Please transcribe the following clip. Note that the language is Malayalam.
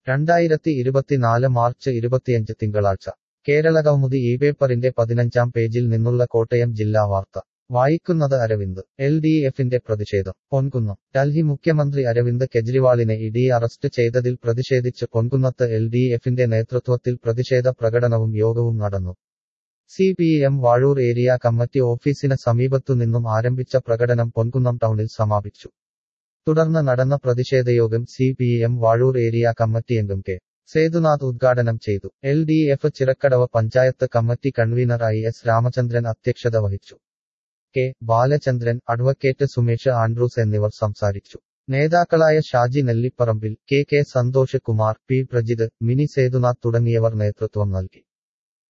രണ്ടായിരത്തി ഇരുപത്തിനാല് മാർച്ച് ഇരുപത്തിയഞ്ച് തിങ്കളാഴ്ച കേരളകൗമുദി ഈ പേപ്പറിന്റെ പതിനഞ്ചാം പേജിൽ നിന്നുള്ള കോട്ടയം ജില്ലാ വാർത്ത വായിക്കുന്നത് അരവിന്ദ് എൽ ഡി എഫിന്റെ പ്രതിഷേധം പൊൻകുന്നം ഡൽഹി മുഖ്യമന്ത്രി അരവിന്ദ് കെജ്രിവാളിനെ ഇഡി അറസ്റ്റ് ചെയ്തതിൽ പ്രതിഷേധിച്ച് പൊൻകുന്നത്ത് എൽ ഡി എഫിന്റെ നേതൃത്വത്തിൽ പ്രതിഷേധ പ്രകടനവും യോഗവും നടന്നു C P M Vazhoor area committee ഓഫീസിന് സമീപത്തുനിന്നും ആരംഭിച്ച പ്രകടനം പൊൻകുന്നം ടൗണിൽ സമാപിച്ചു തുടർന്ന് നടന്ന പ്രതിഷേധയോഗം C P M Vazhoor area committee അംഗം കെ സേതുനാഥ് ഉദ്ഘാടനം ചെയ്തു L D F Chirakkadavu panchayat committee കൺവീനറായി എസ് രാമചന്ദ്രൻ അധ്യക്ഷത വഹിച്ചു കെ ബാലചന്ദ്രൻ അഡ്വക്കേറ്റ് സുമേഷ് ആൻഡ്രൂസ് എന്നിവർ സംസാരിച്ചു നേതാക്കളായ Shaji Nellipparambil K K Santhosh Kumar P Prajith Mini Sethunath തുടങ്ങിയവർ നേതൃത്വം നൽകി